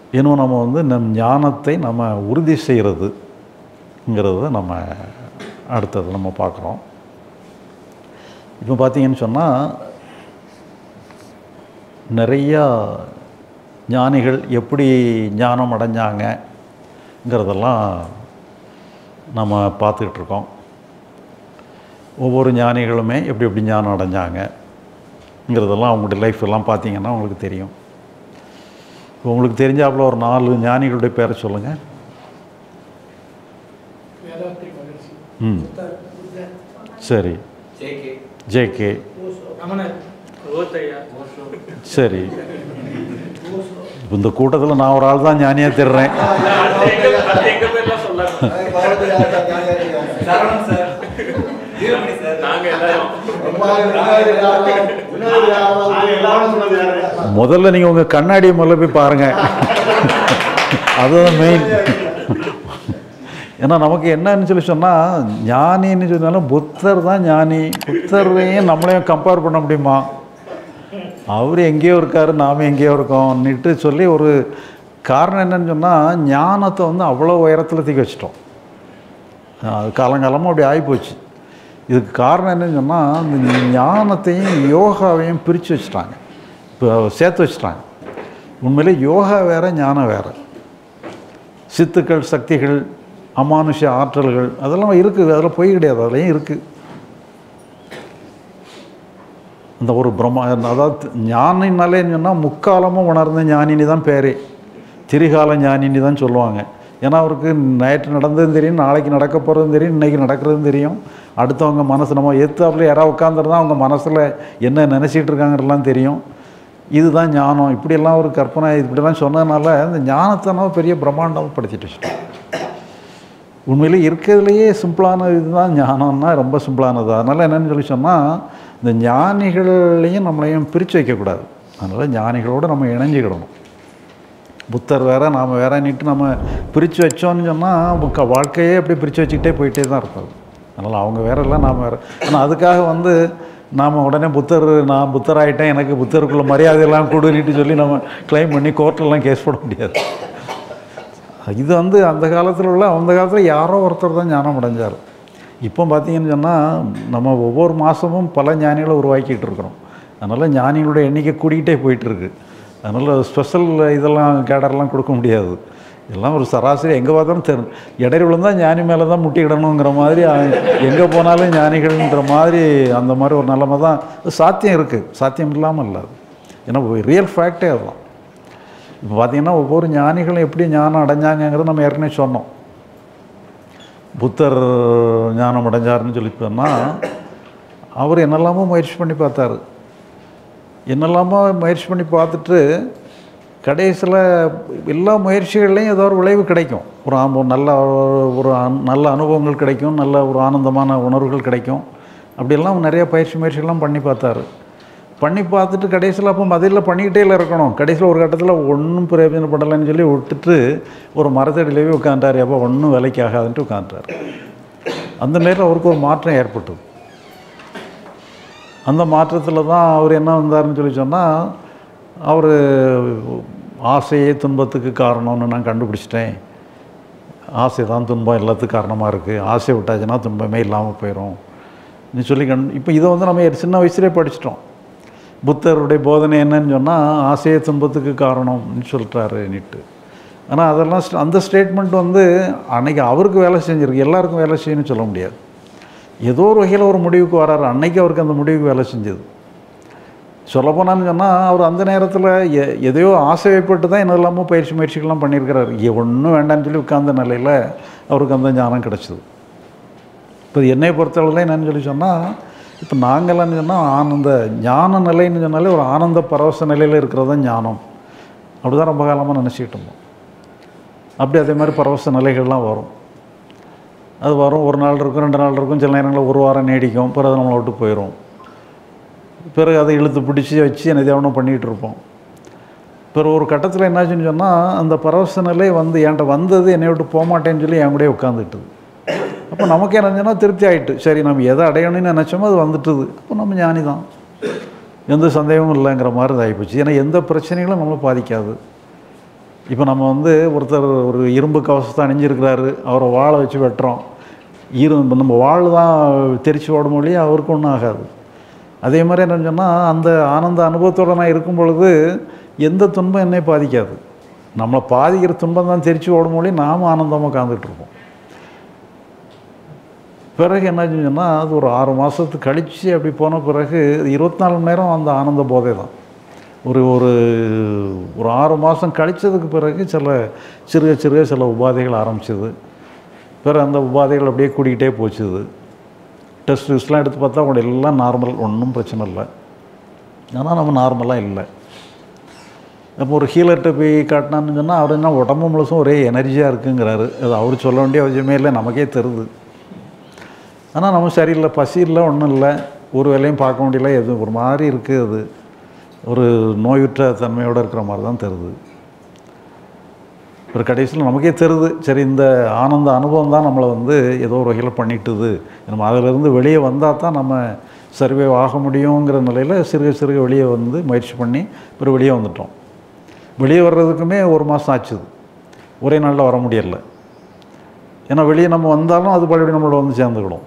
இன்னும் நம்ம வந்து நம் ஞானத்தை நம்ம உறுதி செய்கிறதுங்கிறத நம்ம அடுத்தது நம்ம பார்க்குறோம் இப்போ பார்த்தீங்கன்னு சொன்னால் நிறையா ஞானிகள் எப்படி ஞானம் அடைஞ்சாங்கங்கிறதெல்லாம் நம்ம பார்த்துக்கிட்டு இருக்கோம் ஒவ்வொரு ஞானிகளுமே எப்படி எப்படி ஞானம் அடைஞ்சாங்கங்கிறதெல்லாம் அவங்களுடைய லைஃப் எல்லாம் பார்த்தீங்கன்னா உங்களுக்கு தெரியும் இப்போ உங்களுக்கு தெரிஞ்சாப்புல ஒரு நாலு ஞானிகளுடைய பேரை சொல்லுங்கள் வேதாத்ரி மகர்ஷி ம் சரி ஜேகே ஜேகே ரமணர் ஓத்தையா சரி இப்ப இந்த கூட்டத்தில் நான் ஒரு ஆள் தான் ஞானியாக தெரிறேன் எங்க பேர்லாம் சொல்லாங்க சரவணன் சார் வீரமணி சார் நாங்க எல்லாரும் முதல்ல நீங்கள் உங்கள் கண்ணாடியை முதல்ல போய் பாருங்கள் அதுதான் மெயின் ஏன்னா நமக்கு என்னன்னு சொல்லி சொன்னால் ஞானின்னு சொன்னாலும் புத்தர் தான் ஞானி புத்தரையும் நம்மளையும் கம்பேர் பண்ண முடியுமா அவர் எங்கேயோ இருக்கார் நாம் எங்கேயோ இருக்கோம்னுட்டு சொல்லி ஒரு காரணம் என்னன்னு சொன்னால் ஞானத்தை வந்து அவ்வளோ உயரத்தில் தூக்கி வச்சிட்டோம் அது காலங்காலமாக அப்படி ஆகிப்போச்சு இதுக்கு காரணம் என்னன்னு சொன்னால் இந்த ஞானத்தையும் யோகாவையும் பிரித்து வச்சுட்டாங்க இப்போ சேர்த்து வச்சுட்டாங்க உண்மையிலே யோகா வேறு ஞானம் வேறு சித்துக்கள் சக்திகள் அமானுஷ ஆற்றல்கள் அதெல்லாம் இருக்குது அதெல்லாம் பொய் கிடையாது அதுலேயும் இருக்குது அந்த ஒரு பிரம்மா அதாவது ஞானினாலேன்னு சொன்னால் முக்காலமும் உணர்ந்த ஞானினி தான் பேரே திரிகால ஞானினி தான் சொல்லுவாங்க ஏன்னா அவருக்கு நேற்று நடந்ததும் தெரியும் நாளைக்கு நடக்க போகிறதும் தெரியும் இன்றைக்கி நடக்கிறதும் தெரியும் அடுத்தவங்க மனசு நம்ம எத்தாப்புல யாராவது உட்காந்துருந்தா அவங்க மனசில் என்ன நினச்சிட்டு இருக்காங்கிறலாம் தெரியும் இதுதான் ஞானம் இப்படியெல்லாம் ஒரு கற்பனை இப்படிலாம் சொன்னதுனால இந்த ஞானத்தை நம்ம பெரிய பிரம்மாண்டம் படுத்திட்டு வச்சிட்டோம் உண்மையிலே இருக்கிறதுலையே சிம்பிளான இதுதான் ஞானம்னா ரொம்ப சிம்பிளானது அதனால் என்னன்னு சொல்லி சொன்னால் இந்த ஞானிகளையும் நம்மளையும் பிரித்து வைக்கக்கூடாது அதனால் ஞானிகளோடு நம்ம இணைஞ்சிக்கிடணும் புத்தர் வேற நாம் வேறன்னுட்டு நம்ம பிரித்து வச்சோம்னு சொன்னால் வாழ்க்கையே அப்படி பிரித்து வச்சுக்கிட்டே போயிட்டே தான் இருப்பாது அதனால் அவங்க வேற இல்லை நாம் வேறு ஆனால் அதுக்காக வந்து நாம் உடனே புத்தர் நான் புத்தர் ஆகிட்டேன் எனக்கு புத்தருக்குள்ள மரியாதையெல்லாம் கொடுன்னுட்டு சொல்லி நம்ம க்ளைம் பண்ணி கோர்ட்டிலலாம் கேஸ் போட முடியாது இது வந்து அந்த காலத்தில் உள்ள அந்த காலத்தில் யாரோ ஒருத்தர் தான் ஞானம் அடைஞ்சார் இப்போ பார்த்தீங்கன்னு சொன்னால் நம்ம ஒவ்வொரு மாதமும் பல ஞானிகளை உருவாக்கிட்டு இருக்கிறோம் அதனால் ஞானிகளுடைய எண்ணிக்கை கூடிக்கிட்டே போயிட்டுருக்கு அதனால் ஸ்பெஷல் இதெல்லாம் கேடர்லாம் கொடுக்க முடியாது எல்லாம் ஒரு சராசரி எங்கே பார்த்தாலும் தெரு இடையில விழுந்தா ஞானி மேலே தான் முட்டிக்கிடணுங்கிற மாதிரி எங்கே போனாலும் ஞானிகள்ன்ற மாதிரி அந்த மாதிரி ஒரு நிலைமை தான் சாத்தியம் இருக்குது சாத்தியம் இல்லாமல் இல்லை அது ஏன்னா ரியல் ஃபேக்டே அதுதான் இப்போ பார்த்தீங்கன்னா ஒவ்வொரு ஞானிகளும் எப்படி ஞானம் அடைஞ்சாங்கங்கிறத நம்ம ஏற்கனவே சொன்னோம் புத்தர் ஞானம் அடைஞ்சாருன்னு சொல்லி சொன்னால் அவர் என்னெல்லாமோ முயற்சி பண்ணி பார்த்தாரு என்னெல்லாமோ முயற்சி பண்ணி பார்த்துட்டு கடைசியில் எல்லா முயற்சிகள்லையும் ஏதோ ஒரு விளைவு கிடைக்கும் ஒரு ஆ- ஒரு நல்ல ஒரு அனு- நல்ல அனுபவங்கள் கிடைக்கும் நல்ல ஒரு ஆனந்தமான உணர்வுகள் கிடைக்கும் அப்படியெல்லாம் நிறைய பயிற்சி முயற்சிகள்லாம் பண்ணி பார்த்தாரு பண்ணி பார்த்துட்டு கடைசியில் அப்போ மதியில் பண்ணிக்கிட்டே இருக்கணும் கடைசியில் ஒரு கட்டத்தில் ஒன்றும் பிரயோஜனப்படலைன்னு சொல்லி விட்டுட்டு ஒரு மரத்தடியிலேயே உட்காந்துட்டார் அப்போ ஒன்றும் வேலைக்கு ஆகாதுன்ட்டு உட்காந்துட்டார் அந்த நேரம் அவருக்கு ஒரு மாற்றம் ஏற்பட்டது அந்த மாற்றத்தில் தான் அவர் என்ன வந்தாருன்னு சொல்லி சொன்னால் அவர் ஆசையே துன்பத்துக்கு காரணம்னு நான் கண்டுபிடிச்சிட்டேன் ஆசை தான் துன்பம் எல்லாத்துக்கும் காரணமாக இருக்குது ஆசை விட்டாச்சுன்னா துன்பமே இல்லாமல் போயிடும் நீ சொல்லி கண் இப்போ இதை வந்து நம்ம சின்ன வயசுலேயே படிச்சிட்டோம் புத்தருடைய போதனை என்னன்னு சொன்னால் ஆசையே துன்பத்துக்கு காரணம்னு சொல்லிட்டாரு நீட்டு ஆனால் அதெல்லாம் ஸ்ட- அந்த ஸ்டேட்மெண்ட் வந்து அன்னைக்கு அவருக்கு வேலை செஞ்சிருக்கு எல்லாருக்கும் வேலை செய்யணும்னு சொல்ல முடியாது ஏதோ ஒரு வகையில் ஒரு முடிவுக்கு வராரு அன்னைக்கு அவருக்கு அந்த முடிவுக்கு வேலை செஞ்சது சொல்லப்போனான்னு சொன்னால் அவர் அந்த நேரத்தில் எ எதையோ ஆசை வைப்பட்டு தான் என்ன இல்லாமல் பயிற்சி முயற்சிகள்லாம் பண்ணியிருக்கிறாரு ஒன்றும் வேண்டாம்னு சொல்லி உட்கார்ந்த நிலையில் அவருக்கு அந்த ஞானம் கிடச்சிது இப்போ என்னை பொறுத்தளவில் என்னன்னு சொல்லி சொன்னால் இப்போ நாங்கள்லாம் சொன்னால் ஆனந்த ஞான நிலைன்னு சொன்னாலே ஒரு ஆனந்த பரவச நிலையில் இருக்கிறது தான் ஞானம் அப்படி தான் ரொம்ப காலமாக நினச்சிக்கிட்டு இருந்தோம் அப்படி அதே மாதிரி பரவச நிலைகள்லாம் வரும் அது வரும் ஒரு நாள் இருக்கும் ரெண்டு நாள் இருக்கும் சில நேரங்களில் ஒரு வாரம் நீடிக்கும் பிறகு நம்மளை விட்டு போயிடும் பிறகு அதை இழுத்து பிடிச்சி வச்சு என்ன தேவனம் பண்ணிகிட்டு இருப்போம் பிறகு ஒரு கட்டத்தில் என்னாச்சுன்னு சொன்னால் அந்த பரவச நிலை வந்து என்கிட்ட வந்தது என்னை விட்டு போக மாட்டேன்னு சொல்லி என் கூடயே உட்காந்துட்டுது அப்போ நமக்கு என்னச்சுன்னா திருப்தி ஆயிட்டு சரி நம்ம எதை அடையணும்னு நினச்சோமோ அது வந்துட்டுது அப்போ நம்ம ஞானி தான் எந்த சந்தேகமும் இல்லைங்கிற மாதிரி இதாகிப்போச்சு ஏன்னா எந்த பிரச்சனைகளும் நம்மளை பாதிக்காது இப்போ நம்ம வந்து ஒருத்தர் ஒரு இரும்பு கவசத்தை அணிஞ்சிருக்கிறாரு அவரை வாழை வச்சு வெட்டுறோம் இரு நம்ம வாழ் தான் தெரிச்சு ஓட மொழியே அவருக்கு ஒன்றும் ஆகாது அதே மாதிரி என்ன சொன்னால் அந்த ஆனந்த அனுபவத்தோடு நான் இருக்கும் பொழுது எந்த துன்பம் என்னை பாதிக்காது நம்மளை பாதிக்கிற துன்பம் தான் தெரிச்சு ஓடும் மொழி நாம் ஆனந்தமாக உட்காந்துட்ருப்போம் பிறகு என்னாச்சுன்னு சொன்னால் அது ஒரு ஆறு மாதத்துக்கு கழித்து அப்படி போன பிறகு இருபத்தி நாலு மணி நேரம் அந்த ஆனந்த போதை தான் ஒரு ஒரு ஒரு ஆறு மாதம் கழித்ததுக்கு பிறகு சில சிறுக சிறுக சில உபாதைகள் ஆரம்பிச்சது பிறகு அந்த உபாதைகள் அப்படியே கூடிக்கிட்டே போச்சுது டெஸ்ட் யூஸ்லாம் எடுத்து பார்த்தா அவங்க எல்லாம் நார்மல் ஒன்றும் பிரச்சனை இல்லை ஆனால் நம்ம நார்மலாக இல்லை அப்போ ஒரு ஹீலர்கிட்ட போய் காட்டினான்னு சொன்னால் அவர் என்ன உடம்பு முழுசும் ஒரே எனர்ஜியாக இருக்குங்கிறாரு அது அவர் சொல்ல வேண்டிய அவசியமே இல்லை நமக்கே தருது ஆனால் நம்ம சரியில்லை பசி இல்லை ஒன்றும் இல்லை ஒரு வேலையும் பார்க்க முடியல எதுவும் ஒரு மாதிரி இருக்குது அது ஒரு நோயுற்ற தன்மையோடு இருக்கிற மாதிரி தான் தருது ஒரு கடைசியில் நமக்கே தெரியுது சரி இந்த ஆனந்த அனுபவம் தான் நம்மளை வந்து ஏதோ ஒரு வகையில் பண்ணிட்டுது நம்ம அதிலிருந்து வெளியே வந்தால் தான் நம்ம சர்வே ஆக முடியுங்கிற நிலையில் சிறுக சிறுக வெளியே வந்து முயற்சி பண்ணி பிறகு வெளியே வந்துட்டோம் வெளியே வர்றதுக்குமே ஒரு மாதம் ஆச்சுது ஒரே நாளில் வர முடியல ஏன்னா வெளியே நம்ம வந்தாலும் அது பழையபடி நம்மளோட வந்து சேர்ந்துக்கிடும்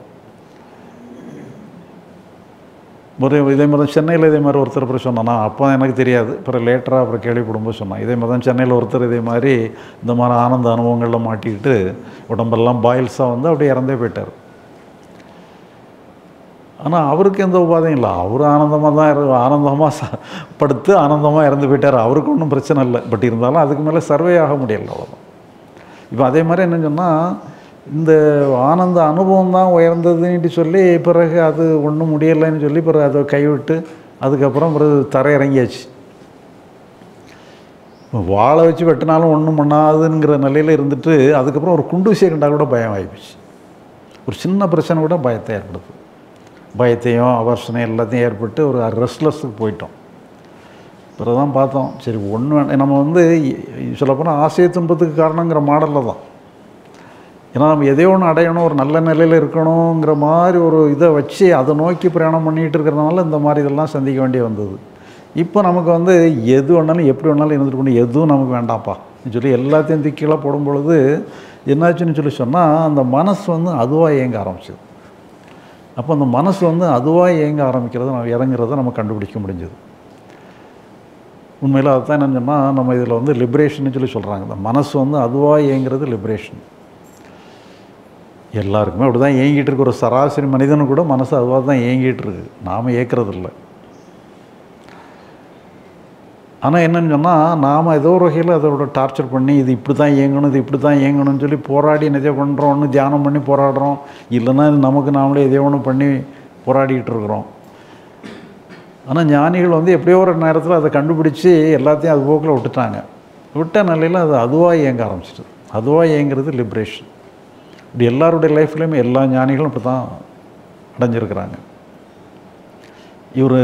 ஒரு இதே மாதிரி தான் சென்னையில் இதே மாதிரி ஒருத்தர் அப்புறம் சொன்னானா அப்போ எனக்கு தெரியாது அப்புறம் லேட்டராக அப்புறம் கேள்விப்படும்போது சொன்னான் இதே மாதிரி தான் சென்னையில் ஒருத்தர் இதே மாதிரி இந்த மாதிரி ஆனந்த அனுபவங்களில் மாட்டிக்கிட்டு உடம்பெல்லாம் பாயில்ஸாக வந்து அப்படியே இறந்தே போயிட்டார் ஆனால் அவருக்கு எந்த உபாதையும் இல்லை அவர் ஆனந்தமாக தான் இரு ஆனந்தமாக ச படுத்து ஆனந்தமாக இறந்து போயிட்டார் அவருக்கு ஒன்றும் பிரச்சனை இல்லை பட் இருந்தாலும் அதுக்கு மேலே சர்வே ஆக முடியல அவ்வளோதான் இப்போ அதே மாதிரி என்ன சொன்னால் இந்த ஆனந்த அனுபவம் தான் உயர்ந்ததுன்ட்டு சொல்லி பிறகு அது ஒன்றும் முடியலைன்னு சொல்லி பிறகு அதை கைவிட்டு அதுக்கப்புறம் பிறகு தரை இறங்கியாச்சு வாழை வச்சு வெட்டினாலும் ஒன்றும் பண்ணாதுங்கிற நிலையில் இருந்துட்டு அதுக்கப்புறம் ஒரு குண்டு விஷயம் கண்டா கூட பயம் ஆகிப்போச்சு ஒரு சின்ன பிரச்சனை கூட பயத்தை ஏற்படுது பயத்தையும் அவர்ஷனையும் எல்லாத்தையும் ஏற்பட்டு ஒரு ரெஸ்ட்லெஸ்ஸுக்கு போயிட்டோம் பிறகு தான் பார்த்தோம் சரி ஒன்று நம்ம வந்து சொல்லப்போனால் ஆசைய துன்பத்துக்கு காரணங்கிற மாடலில் தான் ஏன்னா நம்ம எதையோ ஒன்று அடையணும் ஒரு நல்ல நிலையில் இருக்கணுங்கிற மாதிரி ஒரு இதை வச்சு அதை நோக்கி பிரயாணம் பண்ணிகிட்டு இருக்கிறதுனால இந்த மாதிரி இதெல்லாம் சந்திக்க வேண்டி வந்தது இப்போ நமக்கு வந்து எது வேணாலும் எப்படி வேணாலும் இருந்துட்டு கொண்டு எதுவும் நமக்கு வேண்டாம்ப்பா சொல்லி எல்லாத்தையும் திக்கீழே போடும் பொழுது என்னாச்சுன்னு சொல்லி சொன்னால் அந்த மனசு வந்து அதுவாக இயங்க ஆரம்பிச்சது அப்போ அந்த மனசு வந்து அதுவாக இயங்க ஆரம்பிக்கிறத நம்ம இறங்குறத நம்ம கண்டுபிடிக்க முடிஞ்சது உண்மையில் அதுதான் என்னன்னு சொன்னால் நம்ம இதில் வந்து லிபரேஷன் சொல்லி சொல்கிறாங்க இந்த மனசு வந்து அதுவாக இயங்குறது லிபரேஷன் எல்லாருக்குமே அப்படி தான் இயங்கிட்டு இருக்கு ஒரு சராசரி மனிதனு கூட மனசு அதுவாக தான் இயங்கிட்டு இருக்கு நாம் இயக்கிறது இல்லை ஆனால் என்னன்னு சொன்னால் நாம் ஏதோ ஒரு வகையில் அதோட டார்ச்சர் பண்ணி இது இப்படி தான் இயங்கணும் இது இப்படி தான் இயங்கணும்னு சொல்லி போராடி நிஜம் பண்ணுறோம் ஒன்று தியானம் பண்ணி போராடுறோம் இல்லைன்னா இது நமக்கு நாமளே எதையோ ஒன்று பண்ணி போராடிக்கிட்டு இருக்கிறோம் ஆனால் ஞானிகள் வந்து எப்படியோ ஒரு நேரத்தில் அதை கண்டுபிடிச்சி எல்லாத்தையும் அது போக்கில் விட்டுட்டாங்க விட்ட நிலையில் அது அதுவாக இயங்க ஆரம்பிச்சிட்டு அதுவாக இயங்கிறது லிப்ரேஷன் இப்படி எல்லாருடைய லைஃப்லேயுமே எல்லா ஞானிகளும் இப்படி தான் அடைஞ்சிருக்கிறாங்க இவர்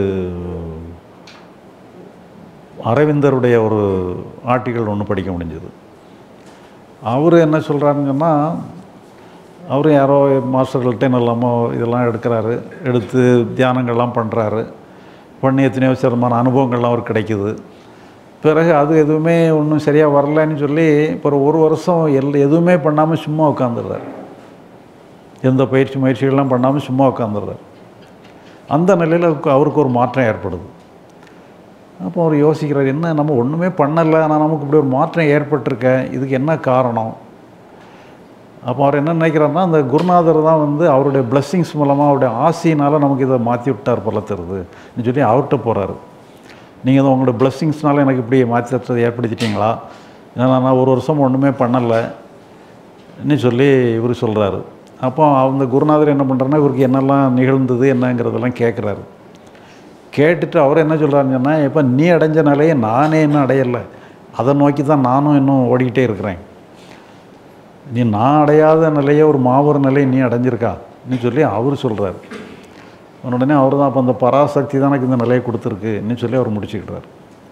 அரவிந்தருடைய ஒரு ஆர்டிக்கல் ஒன்று படிக்க முடிஞ்சது அவர் என்ன சொல்கிறாருன்னு சொன்னால் அவர் யாரோ மாஸ்டர்கள்ட்ட நல்லாமோ இதெல்லாம் எடுக்கிறாரு எடுத்து தியானங்கள்லாம் பண்ணுறாரு பண்ணி எத்தனையோ சிரமமான அனுபவங்கள்லாம் அவருக்கு கிடைக்குது பிறகு அது எதுவுமே ஒன்றும் சரியாக வரலன்னு சொல்லி இப்போ ஒரு வருஷம் எல் எதுவுமே பண்ணாமல் சும்மா உட்காந்துடுறாரு எந்த பயிற்சி முயற்சிகள்லாம் பண்ணாமல் சும்மா உட்காந்துடுறாரு அந்த நிலையில் அவருக்கு ஒரு மாற்றம் ஏற்படுது அப்போ அவர் யோசிக்கிறார் என்ன நம்ம ஒன்றுமே பண்ணலை ஆனால் நமக்கு இப்படி ஒரு மாற்றம் ஏற்பட்டிருக்க இதுக்கு என்ன காரணம் அப்போ அவர் என்ன நினைக்கிறாருன்னா அந்த குருநாதர் தான் வந்து அவருடைய பிளெஸ்ஸிங்ஸ் மூலமாக அவருடைய ஆசையினால் நமக்கு இதை மாற்றி விட்டார் போல தருதுன்னு சொல்லி அவர்கிட்ட போகிறாரு நீங்கள் தான் உங்களோட பிளெஸ்ஸிங்ஸ்னால எனக்கு இப்படி மாற்றத்தை ஏற்படுத்திட்டீங்களா ஏன்னா நான் ஒரு வருஷம் ஒன்றுமே பண்ணலைன்னு சொல்லி இவர் சொல்கிறாரு அப்போ அந்த குருநாதர் என்ன பண்ணுறாருன்னா இவருக்கு என்னெல்லாம் நிகழ்ந்தது என்னங்கிறதெல்லாம் கேட்குறாரு கேட்டுட்டு அவர் என்ன சொல்கிறாருன்னு சொன்னால் இப்போ நீ அடைஞ்ச நிலையை நானே இன்னும் அடையலை அதை நோக்கி தான் நானும் இன்னும் ஓடிக்கிட்டே இருக்கிறேன் நீ நான் அடையாத நிலையை ஒரு மாபெரும் நிலையை நீ அடைஞ்சிருக்கான்னு சொல்லி அவர் சொல்கிறார் உடனே அவர் தான் அப்போ அந்த பராசக்தி தான் எனக்கு இந்த நிலையை கொடுத்துருக்குன்னு சொல்லி அவர் முடிச்சுக்கிட்டார்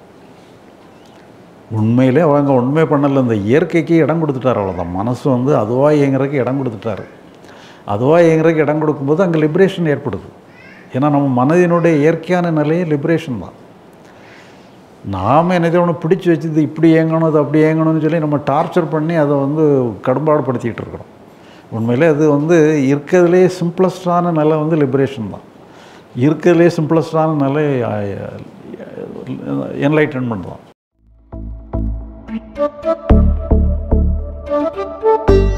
உண்மையிலே அவங்க உண்மை பண்ணல இந்த இயற்கைக்கு இடம் கொடுத்துட்டார் அவ்வளோதான் மனசு வந்து அதுவாக இயங்குறதுக்கு இடம் கொடுத்துட்டாரு அதுவாக இயங்குறதுக்கு இடம் கொடுக்கும்போது அங்கே லிபரேஷன் ஏற்படுது ஏன்னா நம்ம மனதினுடைய இயற்கையான நிலையே லிபரேஷன் தான் நாம் என்னதோ ஒன்று பிடிச்சி வச்சு இது இப்படி ஏங்கணும் இது அப்படி ஏங்கணும்னு சொல்லி நம்ம டார்ச்சர் பண்ணி அதை வந்து கடும்பாடுபடுத்திக்கிட்டு இருக்கிறோம் உண்மையிலே அது வந்து இருக்கிறதுலே சிம்பிளஸ்டான நிலை வந்து லிபரேஷன் தான் இருக்கிறதுலே சிம்பிளஸ்டான நிலை என்லைட்டன்மெண்ட் தான்